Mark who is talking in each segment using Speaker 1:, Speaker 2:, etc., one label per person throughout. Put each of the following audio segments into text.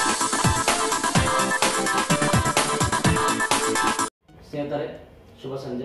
Speaker 1: ಸ್ನೇಹಿತರೆ ಶುಭ ಸಂಜೆ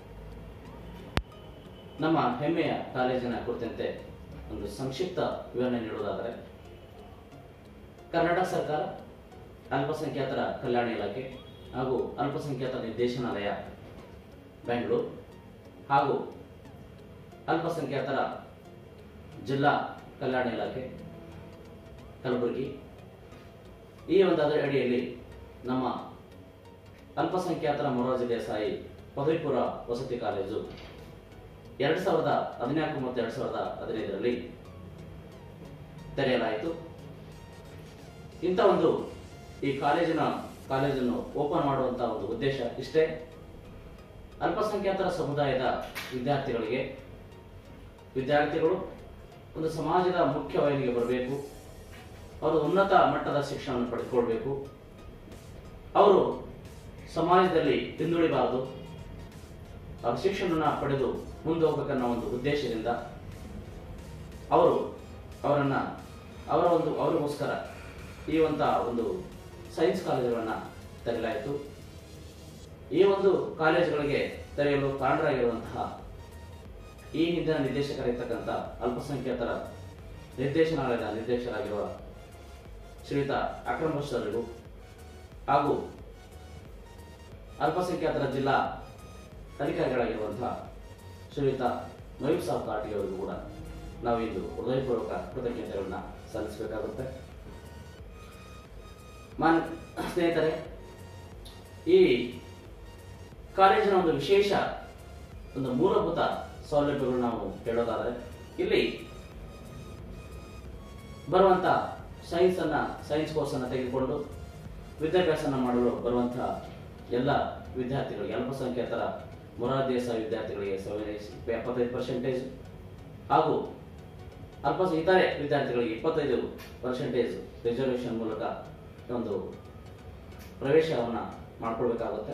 Speaker 1: ನಮ್ಮ ಹೆಮ್ಮೆಯ ಕಾಲೇಜಿನ ಕುರಿತಂತೆ ಒಂದು ಸಂಕ್ಷಿಪ್ತ ವಿವರಣೆ ನೀಡುವುದಾದರೆ ಕರ್ನಾಟಕ ಸರ್ಕಾರ ಅಲ್ಪಸಂಖ್ಯಾತರ ಕಲ್ಯಾಣ ಇಲಾಖೆ ಹಾಗೂ ಅಲ್ಪಸಂಖ್ಯಾತರ ನಿರ್ದೇಶನಾಲಯ ಬೆಂಗಳೂರು ಹಾಗೂ ಅಲ್ಪಸಂಖ್ಯಾತರ ಜಿಲ್ಲಾ ಕಲ್ಯಾಣ ಇಲಾಖೆ ಕಲಬುರಗಿ ಈ ಒಂದು ಅದರ ಅಡಿಯಲ್ಲಿ ನಮ್ಮ ಅಲ್ಪಸಂಖ್ಯಾತರ ಮೊರಾರ್ಜಿ ದೇಸಾಯಿ ಪದವಿ ಪೂರ್ವ ವಸತಿ ಕಾಲೇಜು ಎರಡು ಸಾವಿರದ ಹದಿನಾಲ್ಕು ಮತ್ತು ಎರಡು ಸಾವಿರದ ಹದಿನೈದರಲ್ಲಿ ತೆರೆಯಲಾಯಿತು ಇಂಥ ಒಂದು ಈ ಕಾಲೇಜಿನ ಕಾಲೇಜನ್ನು ಓಪನ್ ಮಾಡುವಂಥ ಒಂದು ಉದ್ದೇಶ ಇಷ್ಟೇ ಅಲ್ಪಸಂಖ್ಯಾತರ ಸಮುದಾಯದ ವಿದ್ಯಾರ್ಥಿಗಳಿಗೆ ವಿದ್ಯಾರ್ಥಿಗಳು ಒಂದು ಸಮಾಜದ ಮುಖ್ಯವಾಹಿನಿಗೆ ಬರಬೇಕು ಅವರು ಉನ್ನತ ಮಟ್ಟದ ಶಿಕ್ಷಣವನ್ನು ಪಡೆದುಕೊಳ್ಬೇಕು ಅವರು ಸಮಾಜದಲ್ಲಿ ಹಿಂದುಳಿಬಾರದು ಅವ್ರ ಶಿಕ್ಷಣನ ಪಡೆದು ಮುಂದೆ ಹೋಗ್ಬೇಕನ್ನೋ ಒಂದು ಉದ್ದೇಶದಿಂದ ಅವರು ಅವರನ್ನ ಅವರ ಒಂದು ಅವರಿಗೋಸ್ಕರ ಈ ಒಂದು ಒಂದು ಸೈನ್ಸ್ ಕಾಲೇಜುಗಳನ್ನು ತೆರೆಯಲಾಯಿತು ಈ ಒಂದು ಕಾಲೇಜುಗಳಿಗೆ ತೆರೆಯಲು ಕಾರಣರಾಗಿರುವಂತಹ ಈ ಹಿಂದಿನ ನಿರ್ದೇಶಕರಿರ್ತಕ್ಕಂಥ ಅಲ್ಪಸಂಖ್ಯಾತರ ನಿರ್ದೇಶನಾಲಯದ ನಿರ್ದೇಶಕರಾಗಿರುವ ಶ್ರೀಯುತ ಅಕ್ರಮ್ ಬಶ್ ಅವರಿಗೂ ಹಾಗೂ ಅಲ್ಪಸಂಖ್ಯಾತರ ಜಿಲ್ಲಾ ಅಧಿಕಾರಿಗಳಾಗಿರುವಂತಹ ಶ್ರೀಯುತ ಮಯೂರ್ ಸಾಬ್ ಕಾಟಿ ಅವರಿಗೂ ಕೂಡ ನಾವು ಇಂದು ಹೃದಯಪೂರ್ವಕ ಕೃತಜ್ಞತೆಗಳನ್ನ ಸಲ್ಲಿಸಬೇಕಾಗುತ್ತೆ ಮಾನ್ ಸ್ನೇಹಿತರೆ ಈ ಕಾಲೇಜಿನ ಒಂದು ವಿಶೇಷ ಒಂದು ಮೂಲಭೂತ ಸೌಲಭ್ಯಗಳು ನಾವು ಹೇಳೋದಾದರೆ ಇಲ್ಲಿ ಬರುವಂತ ಸೈನ್ಸ್ ಅನ್ನ ಸೈನ್ಸ್ ಕೋರ್ಸ್ ಅನ್ನ ತೆಗೆದುಕೊಂಡು ವಿದ್ಯಾಭ್ಯಾಸನ ಮಾಡಲು ಬರುವಂತಹ ಎಲ್ಲ ವಿದ್ಯಾರ್ಥಿಗಳಿಗೆ ಅಲ್ಪಸಂಖ್ಯಾತರ ಮೊರಾರ್ಜಿ ದೇಸಾಯಿ ವಿದ್ಯಾರ್ಥಿಗಳಿಗೆ ಸೆವೆನ್ ಎಪ್ಪತ್ತೈದು ಪರ್ಸೆಂಟೇಜ್ ಹಾಗೂ ಅಲ್ಪ ಇತರೆ ವಿದ್ಯಾರ್ಥಿಗಳಿಗೆ ಇಪ್ಪತ್ತೈದು ಪರ್ಸೆಂಟೇಜ್ ರಿಸರ್ವೇಷನ್ ಮೂಲಕ ಒಂದು ಪ್ರವೇಶವನ್ನು ಮಾಡ್ಕೊಳ್ಬೇಕಾಗುತ್ತೆ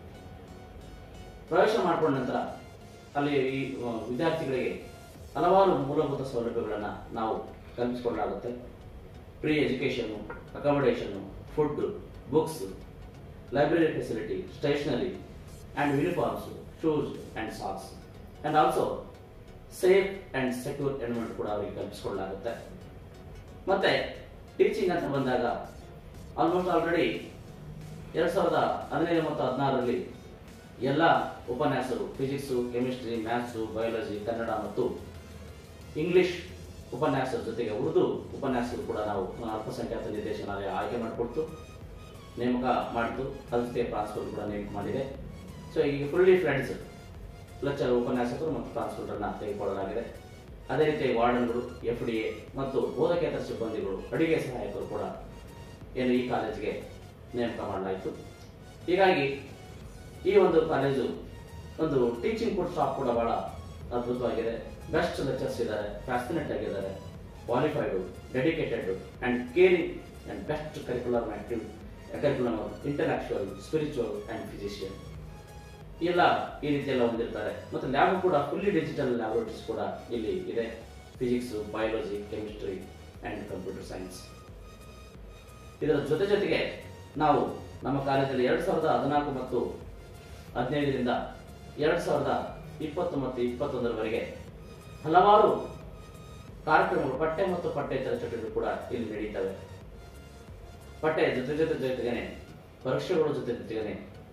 Speaker 1: ಪ್ರವೇಶ ಮಾಡ್ಕೊಂಡ ನಂತರ ಅಲ್ಲಿ ಈ ಆ, ವಿದ್ಯಾರ್ಥಿಗಳಿಗೆ ಹಲವಾರು ಮೂಲಭೂತ ಸೌಲಭ್ಯಗಳನ್ನು ನಾವು ಕಲ್ಪಿಸಿಕೊಳ್ಳಲಾಗುತ್ತೆ free education accommodation food books library facility stationery and uniforms shoes and socks and also safe and secure environment ಕೂಡ ಅವರಿಗೆ ಕಲ್ಪಿಸಿಕೊಳ್ಳಲಾಗುತ್ತೆ ಮತ್ತೆ ಟೀಚಿಂಗ್ ಅಂತ ಬಂದಾಗ ಆಲ್ಮೋಸ್ಟ್ ಆಲ್ರೆಡಿ ಎರಡು ಸಾವಿರದ ಹದಿನೈದು ಮತ್ತು ಹದಿನಾರರಲ್ಲಿ ಎಲ್ಲ ಉಪನ್ಯಾಸರು physics chemistry maths biology Kannada ಮತ್ತು ಇಂಗ್ಲಿಷ್ ಉಪನ್ಯಾಸದ ಜೊತೆಗೆ ಉರ್ದು ಉಪನ್ಯಾಸರು ಕೂಡ ನಾವು ಅಲ್ಪಸಂಖ್ಯಾತ ನಿರ್ದೇಶನಾಲಯ ಆಯ್ಕೆ ಮಾಡಿಕೊಡ್ತು ನೇಮಕ ಮಾಡಿತು ಅದ್ರ ಜೊತೆ ಟ್ರಾನ್ಸ್ಫರ್ ಕೂಡ ನೇಮಕ ಮಾಡಿದೆ ಸೊ ಈಗ ಫುಲ್ಲಿ ಫ್ರೆಂಡ್ಸ್ ಲೆಕ್ಚರ್ ಉಪನ್ಯಾಸಕರು ಮತ್ತು ಟ್ರಾನ್ಸ್ಫರ್ಗಳನ್ನ ತೆಗೆದುಕೊಳ್ಳಲಾಗಿದೆ ಅದೇ ರೀತಿ ವಾರ್ಡನ್ಗಳು ಎಫ್ ಡಿ ಎ ಮತ್ತು ಬೋಧಕೇತರ ಸಿಬ್ಬಂದಿಗಳು ಅಡಿಗೆ ಸಹಾಯಕರು ಕೂಡ ಏನು ಈ ಕಾಲೇಜಿಗೆ ನೇಮಕ ಮಾಡಲಾಯಿತು ಹೀಗಾಗಿ ಈ ಒಂದು ಕಾಲೇಜು ಒಂದು ಟೀಚಿಂಗ್ ಕೂಡ ಸ್ಟಾಫ್ ಕೂಡ ಬಹಳ ಅದ್ಭುತವಾಗಿದೆ ಬೆಸ್ಟ್ ಲೆಕ್ಚರ್ಸ್ ಇದ್ದಾರೆ ಫ್ಯಾಸಿನೇಟ್ ಆಗಿದ್ದಾರೆ qualified dedicated and caring and best curricular active curriculum intellectual spiritual and physician ಎಲ್ಲ ಈ ರೀತಿ ಎಲ್ಲ ಹೊಂದಿರ್ತಾರೆ ಮತ್ತು ಲ್ಯಾಬ್ ಕೂಡ ಫುಲ್ಲಿ ಡಿಜಿಟಲ್ ಲ್ಯಾಬೋರೇಟರೀಸ್ ಕೂಡ ಇಲ್ಲಿ ಇದೆ physics biology chemistry and computer science ಇದರ ಜೊತೆ ಜೊತೆಗೆ ನಾವು ನಮ್ಮ ಕಾಲೇಜಲ್ಲಿ ಎರಡು ಸಾವಿರದ ಹದಿನಾಲ್ಕು ಮತ್ತು ಹದಿನೈದರಿಂದ ಎರಡು ಸಾವಿರದ ಇಪ್ಪತ್ತು ಮತ್ತು ಇಪ್ಪತ್ತೊಂದರವರೆಗೆ ಹಲವಾರು ಕಾರ್ಯಕ್ರಮಗಳು ಪಠ್ಯ ಮತ್ತು ಪಠ್ಯೇತರ ಚಟುವಟಿಕೆ ಕೂಡ ಇಲ್ಲಿ ನಡೀತವೆ ಪಠ್ಯ ಜೊತೆ ಜೊತೆ ಜೊತೆಗೇನೆ ಪರೀಕ್ಷೆಗಳ ಜೊತೆ ಜೊತೆಗೇನೆ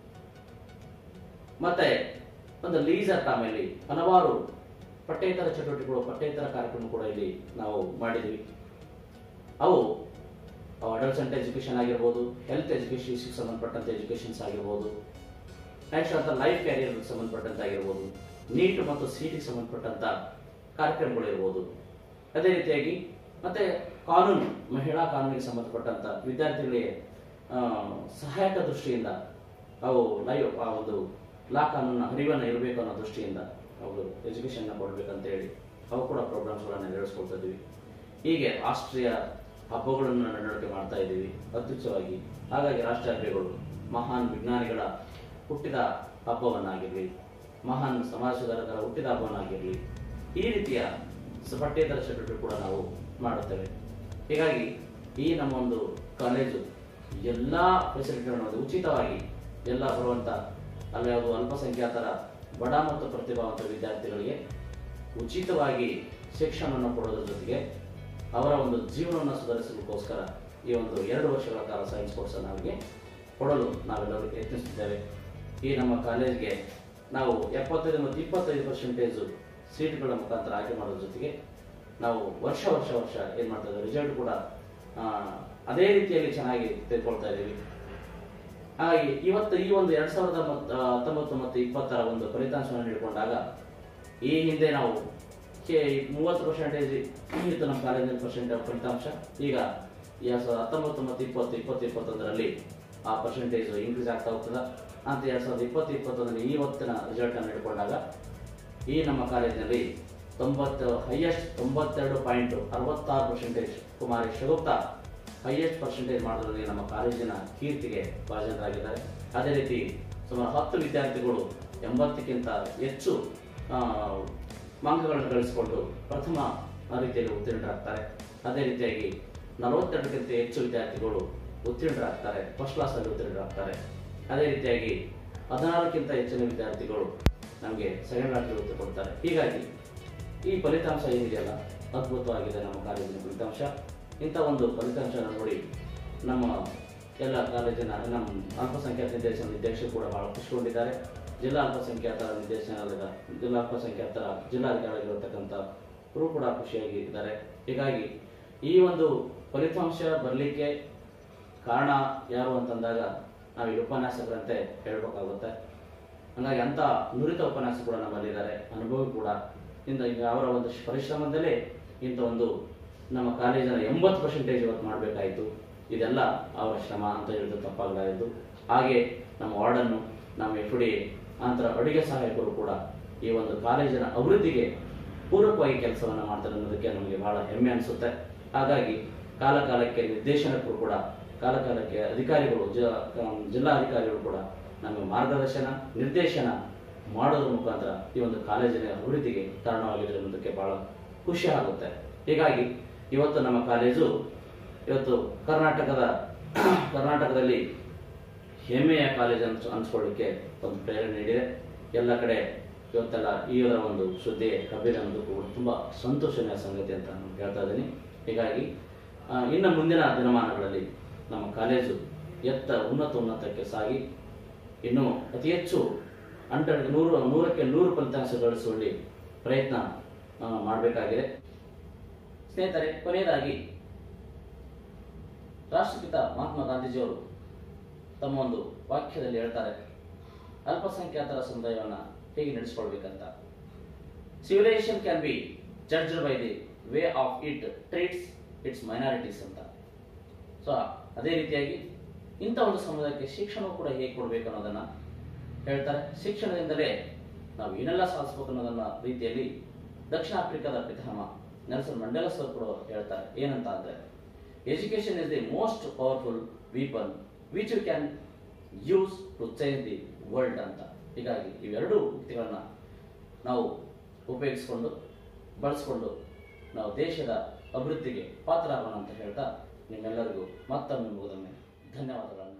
Speaker 1: ಮತ್ತೆ ಒಂದು ಲೀಸರ್ ಟೈಮಲ್ಲಿ ಹಲವಾರು ಪಠ್ಯೇತರ ಚಟುವಟಿಕೆಗಳು ಪಠ್ಯೇತರ ಕಾರ್ಯಕ್ರಮ ಕೂಡ ಇಲ್ಲಿ ನಾವು ಮಾಡಿದ್ವಿ ಅವು ಅಡಲ್ಸೆಂಟ್ ಎಜುಕೇಶನ್ ಆಗಿರ್ಬೋದು ಹೆಲ್ತ್ ಎಜುಕೇಶನ್ ಸಂಬಂಧಪಟ್ಟಂತೆ ಎಜುಕೇಶನ್ಸ್ ಆಗಿರ್ಬೋದು ನೆಕ್ಸ್ಟ್ ಅಂತ ಲೈಫ್ ಕ್ಯಾರಿಯರ್ ಸಂಬಂಧಪಟ್ಟಂತೆ ಆಗಿರ್ಬೋದು ನೀಟ್ ಮತ್ತು ಸಿಟಿಗೆ ಸಂಬಂಧಪಟ್ಟಂತ ಕಾರ್ಯಕ್ರಮಗಳು ಇರ್ಬೋದು ಅದೇ ರೀತಿಯಾಗಿ ಮತ್ತೆ ಕಾನೂನು ಮಹಿಳಾ ಕಾನೂನಿಗೆ ಸಂಬಂಧಪಟ್ಟಂತ ವಿದ್ಯಾರ್ಥಿಗಳಿಗೆ ಆ, ಸಹಾಯಕ ದೃಷ್ಟಿಯಿಂದ ಅವು ಲೈವ್ ಆ ಒಂದು ಲಾ ಕಾನೂನಿನ ಅರಿವನ್ನು ಇರಬೇಕು ಅನ್ನೋ ದೃಷ್ಟಿಯಿಂದ ಅವರು ಎಜುಕೇಶನ್ನ ಕೊಡ್ಬೇಕಂತ ಹೇಳಿ ಅವು ಕೂಡ ಪ್ರೋಗ್ರಾಮ್ಸ್ಗಳನ್ನು ನೆರವೇರಿಸ್ಕೊಳ್ತಾ ಇದ್ವಿ ಹೀಗೆ ರಾಷ್ಟ್ರೀಯ ಹಬ್ಬಗಳನ್ನು ನಡವಳಿಕೆ ಮಾಡ್ತಾ ಇದ್ದೀವಿ ಅತ್ಯುಚ್ಚವಾಗಿ ಹಾಗಾಗಿ ರಾಷ್ಟ್ರೀಯ ಹಬ್ಬಗಳು ಮಹಾನ್ ವಿಜ್ಞಾನಿಗಳ ಹುಟ್ಟಿದ ಹಬ್ಬವನ್ನಾಗಿರಲಿ ಮಹಾನ್ ಸಮಾಜ ಸುಧಾರಕರ ಹುಟ್ಟಿದ ಹಬ್ಬವನ್ನಾಗಿರಲಿ ಈ ರೀತಿಯ ಸ- ಪಠ್ಯೇತರ ಚಟುವಟಿಕೆ ಕೂಡ ನಾವು ಮಾಡುತ್ತೇವೆ ಹೀಗಾಗಿ ಈ ನಮ್ಮ ಒಂದು ಕಾಲೇಜು ಎಲ್ಲ ಫೆಸಿಲಿಟಿಗಳನ್ನು ಹೊಂದಿ ಉಚಿತವಾಗಿ ಎಲ್ಲ ಬರುವಂಥ ಅಲ್ಲಿ ಯಾವುದು ಅಲ್ಪಸಂಖ್ಯಾತರ ಬಡ ಮತ್ತು ಪ್ರತಿಭಾವಂತ ವಿದ್ಯಾರ್ಥಿಗಳಿಗೆ ಉಚಿತವಾಗಿ ಶಿಕ್ಷಣವನ್ನು ಕೊಡೋದ್ರ ಜೊತೆಗೆ ಅವರ ಒಂದು ಜೀವನವನ್ನು ಸುಧಾರಿಸಲಿಕ್ಕೋಸ್ಕರ ಈ ಒಂದು ಎರಡು ವರ್ಷಗಳ ಕಾಲ ಸೈನ್ಸ್ ಕೋರ್ಸನ್ನು ಅವರಿಗೆ ಕೊಡಲು ನಾವೆಲ್ಲರೂ ಯತ್ನಿಸುತ್ತಿದ್ದೇವೆ ಈ ನಮ್ಮ ಕಾಲೇಜ್ಗೆ ನಾವು ಎಪ್ಪತ್ತೈದು ಮತ್ತು ಇಪ್ಪತ್ತೈದು ಪರ್ಸೆಂಟೇಜು ಸೀಟ್ಗಳ ಮುಖಾಂತರ ಆಯ್ಕೆ ಮಾಡೋದ್ರ ಜೊತೆಗೆ ನಾವು ವರ್ಷ ವರ್ಷ ವರ್ಷ ಏನು ಮಾಡ್ತಾ ಇದ್ದೀವಿ ರಿಸಲ್ಟ್ ಕೂಡ ಆ, ಅದೇ ರೀತಿಯಲ್ಲಿ ಚೆನ್ನಾಗಿ ತೆಗೆದುಕೊಳ್ತಾ ಇದ್ದೀವಿ ಹಾಗಾಗಿ ಇವತ್ತು ಈ ಒಂದು ಎರಡ್ ಸಾವಿರದ ಮತ್- ಆ, ಹತ್ತೊಂಬತ್ತು ಮತ್ತು ಇಪ್ಪತ್ತರ ಒಂದು ಫಲಿತಾಂಶವನ್ನು ಹಿಡ್ಕೊಂಡಾಗ ಈ ಹಿಂದೆ ನಾವು ಕೆ ಮೂವತ್ತು ಪರ್ಸೆಂಟೇಜ್ ಇತ್ತು ನಮ್ಮ ಕಾಲೇಜಿನ ಪರ್ಸೆಂಟ್ ಫಲಿತಾಂಶ ಈಗ ಎರಡ್ ಸಾವಿರದ ಹತ್ತೊಂಬತ್ತು ಮತ್ತು ಇಪ್ಪತ್ತು ಇಪ್ಪತ್ತು ಇಪ್ಪತ್ತೊಂದರಲ್ಲಿ ಆ ಪರ್ಸೆಂಟೇಜ್ ಇನ್ಕ್ರೀಸ್ ಆಗ್ತಾ ಹೋಗ್ತದ ಅಂತ ಎರಡ್ ಸಾವಿರದ ಇಪ್ಪತ್ತು ಇಪ್ಪತ್ತೊಂದರಲ್ಲಿ ಇವತ್ತಿನ ರಿಸಲ್ಟ್ ಅನ್ನು ಹಿಡ್ಕೊಂಡಾಗ ಈ ನಮ್ಮ ಕಾಲೇಜಿನಲ್ಲಿ ತೊಂಬತ್ತು ಹೈಯೆಸ್ಟ್ ತೊಂಬತ್ತೆರಡು ಪಾಯಿಂಟ್ ಅರವತ್ತಾರು ಪರ್ಸೆಂಟೇಜ್ ಕುಮಾರಿ ಶಿವಗುಪ್ತಾ ಹೈಯೆಸ್ಟ್ ಪರ್ಸೆಂಟೇಜ್ ಮಾಡೋದ್ರಲ್ಲಿ ನಮ್ಮ ಕಾಲೇಜಿನ ಕೀರ್ತಿಗೆ ಭಾಜನರಾಗಿದ್ದಾರೆ ಅದೇ ರೀತಿ ಸುಮಾರು ಹತ್ತು ವಿದ್ಯಾರ್ಥಿಗಳು ಎಂಬತ್ತಕ್ಕಿಂತ ಹೆಚ್ಚು ಆ, ಅಂಕಗಳನ್ನು ಗಳಿಸಿಕೊಂಡು ಪ್ರಥಮ ರೀತಿಯಲ್ಲಿ ಉತ್ತೀರ್ಣರಾಗ್ತಾರೆ ಅದೇ ರೀತಿಯಾಗಿ ನಲವತ್ತೆರಡಕ್ಕಿಂತ ಹೆಚ್ಚು ವಿದ್ಯಾರ್ಥಿಗಳು ಉತ್ತೀರ್ಣರಾಗ್ತಾರೆ ಫಸ್ಟ್ ಕ್ಲಾಸಲ್ಲಿ ಉತ್ತೀರ್ಣರಾಗ್ತಾರೆ ಅದೇ ರೀತಿಯಾಗಿ ಹದಿನಾರಕ್ಕಿಂತ ಹೆಚ್ಚಿನ ವಿದ್ಯಾರ್ಥಿಗಳು ನಮಗೆ ಸೆಕೆಂಡ್ ರಾತ್ರಿ ಉತ್ತರ ಕೊಡ್ತಾರೆ ಹೀಗಾಗಿ ಈ ಫಲಿತಾಂಶ ಏನಿದೆಯಲ್ಲ ಅದ್ಭುತವಾಗಿದೆ ನಮ್ಮ ಕಾಲೇಜಿನ ಫಲಿತಾಂಶ ಇಂಥ ಒಂದು ಫಲಿತಾಂಶ ನೋಡಿ ನಮ್ಮ ಎಲ್ಲ ಕಾಲೇಜಿನ ನಮ್ಮ ಅಲ್ಪಸಂಖ್ಯಾತ ನಿರ್ದೇಶನ ನಿರ್ದೇಶಕರು ಕೂಡ ಬಹಳ ಖುಷಿಗೊಂಡಿದ್ದಾರೆ ಜಿಲ್ಲಾ ಅಲ್ಪಸಂಖ್ಯಾತರ ನಿರ್ದೇಶನಾಲಯದ ಜಿಲ್ಲಾ ಅಲ್ಪಸಂಖ್ಯಾತರ ಜಿಲ್ಲಾಧಿಕಾರಿಗಳಿರ್ತಕ್ಕಂಥ ಅವರು ಕೂಡ ಖುಷಿಯಾಗಿ ಇದ್ದಾರೆ ಹೀಗಾಗಿ ಈ ಒಂದು ಫಲಿತಾಂಶ ಬರಲಿಕ್ಕೆ ಕಾರಣ ಯಾರು ಅಂತಂದಾಗ ನಾವು ಈ ಉಪನ್ಯಾಸಕರಂತೆ ಹೇಳ್ಬೇಕಾಗುತ್ತೆ ಹಂಗಾಗಿ ಅಂತ ನುರಿತ ಉಪನ್ಯಾಸ ಕೂಡ ನಮ್ಮಲ್ಲಿದ್ದಾರೆ ಅನುಭವಿ ಕೂಡ ಇಂದ ಈಗ ಅವರ ಒಂದು ಪರಿಶ್ರಮದಲ್ಲೇ ಇಂಥ ಒಂದು ನಮ್ಮ ಕಾಲೇಜಿನ ಎಂಬತ್ತು ಪರ್ಸೆಂಟೇಜ್ ಇವತ್ತು ಮಾಡಬೇಕಾಯಿತು ಇದೆಲ್ಲ ಅವರ ಶ್ರಮ ಅಂತ ಹೇಳಿದ್ರೆ ತಪ್ಪಾಗಲಾಯಿತು ಹಾಗೆ ನಮ್ಮ ವಾರ್ಡನ್ನು ನಮ್ಮ ಎಫ್ ಡಿ ನಂತರ ಅಡುಗೆ ಸಹಾಯಕರು ಕೂಡ ಈ ಒಂದು ಕಾಲೇಜಿನ ಅಭಿವೃದ್ಧಿಗೆ ಪೂರಕವಾಗಿ ಕೆಲಸವನ್ನು ಮಾಡ್ತಾರೆ ಅನ್ನೋದಕ್ಕೆ ನಮಗೆ ಬಹಳ ಹೆಮ್ಮೆ ಅನಿಸುತ್ತೆ ಹಾಗಾಗಿ ಕಾಲ ಕಾಲಕ್ಕೆ ನಿರ್ದೇಶನಕರು ಕೂಡ ಕಾಲ ಕಾಲಕ್ಕೆ ಅಧಿಕಾರಿಗಳು ಜ- ಜಿಲ್ಲಾ ಅಧಿಕಾರಿಗಳು ಕೂಡ ನಮಗೆ ಮಾರ್ಗದರ್ಶನ ನಿರ್ದೇಶನ ಮಾಡೋದ್ರ ಮುಖಾಂತರ ಈ ಒಂದು ಕಾಲೇಜಿನ ಅಭಿವೃದ್ಧಿಗೆ ಕಾರಣವಾಗಿದೆ ಅನ್ನೋದಕ್ಕೆ ಬಹಳ ಖುಷಿ ಆಗುತ್ತೆ ಹೀಗಾಗಿ ಇವತ್ತು ನಮ್ಮ ಕಾಲೇಜು ಇವತ್ತು ಕರ್ನಾಟಕದ ಕರ್ನಾಟಕದಲ್ಲಿ ಹೆಮ್ಮೆಯ ಕಾಲೇಜ್ ಅಂತ ಅನ್ಸ್ಕೊಳ್ಳಿಕ್ಕೆ ಒಂದು ಪ್ರೇರಣೆ ನೀಡಿದೆ ಎಲ್ಲ ಕಡೆ ಇವತ್ತೆಲ್ಲ ಈ ಒಂದು ಸುದ್ದಿ ಕಬೀರ್ ಅನ್ನೋದು ಕೂಡ ತುಂಬ ಸಂತೋಷನೀಯ ಸಂಗತಿ ಅಂತ ನಾನು ಹೇಳ್ತಾ ಇದ್ದೀನಿ ಹೀಗಾಗಿ ಆ, ಇನ್ನು ಮುಂದಿನ ದಿನಮಾನಗಳಲ್ಲಿ ನಮ್ಮ ಕಾಲೇಜು ಎತ್ತ ಉನ್ನತ ಉನ್ನತಕ್ಕೆ ಸಾಗಿ ಇನ್ನು ಅತಿ ಹೆಚ್ಚು ಹಂಡ್ರೆಡ್ ನೂರು ನೂರಕ್ಕೆ ನೂರು ಫಲಿತಾಂಶ ಗಳಿಸುವಲ್ಲಿ ಪ್ರಯತ್ನ ಮಾಡಬೇಕಾಗಿದೆ ಸ್ನೇಹಿತರೆ ಕೊನೆಯದಾಗಿ ರಾಷ್ಟ್ರಪಿತ ಮಹಾತ್ಮ ಗಾಂಧೀಜಿಯವರು ತಮ್ಮ ಒಂದು ವಾಕ್ಯದಲ್ಲಿ ಹೇಳ್ತಾರೆ ಅಲ್ಪಸಂಖ್ಯಾತರ ಸಮುದಾಯವನ್ನ ಹೇಗೆ ನಡೆಸ್ಕೊಳ್ಬೇಕಂತ civilization can be judged by the way of it treats its minorities ಅಂತ ಸೊ ಅದೇ ರೀತಿಯಾಗಿ ಇಂಥ ಒಂದು ಸಮುದಾಯಕ್ಕೆ ಶಿಕ್ಷಣ ಕೂಡ ಹೇಗೆ ಕೊಡಬೇಕು ಅನ್ನೋದನ್ನ ಹೇಳ್ತಾರೆ ಶಿಕ್ಷಣದಿಂದಲೇ ನಾವು ಏನೆಲ್ಲ ಸಾಧಿಸಬೇಕು ಅನ್ನೋದನ್ನ ರೀತಿಯಲ್ಲಿ ದಕ್ಷಿಣ ಆಫ್ರಿಕಾದ ಪಿತಾಮಹ ನೆಲ್ಸನ್ ಮಂಡೇಲ ಸರ್ ಕೂಡ ಹೇಳ್ತಾರೆ ಏನಂತ ಅಂದ್ರೆ education is the most powerful weapon which you can use to change the world ಅಂತ ಹೀಗಾಗಿ ಇವೆರಡೂ ಉಕ್ತಿಗಳನ್ನ ನಾವು ಉಪಯೋಗಿಸಿಕೊಂಡು ಬಳಸಿಕೊಂಡು ನಾವು ದೇಶದ ಅಭಿವೃದ್ಧಿಗೆ ಪಾತ್ರರಾಗೋಣ ಅಂತ ಹೇಳ್ತಾ ನಿಮ್ಮೆಲ್ಲರಿಗೂ ಮತ್ತೊಮ್ಮೆ ಮುಗಿದೊಮ್ಮೆ ಧನ್ಯವಾದಗಳನ್ನು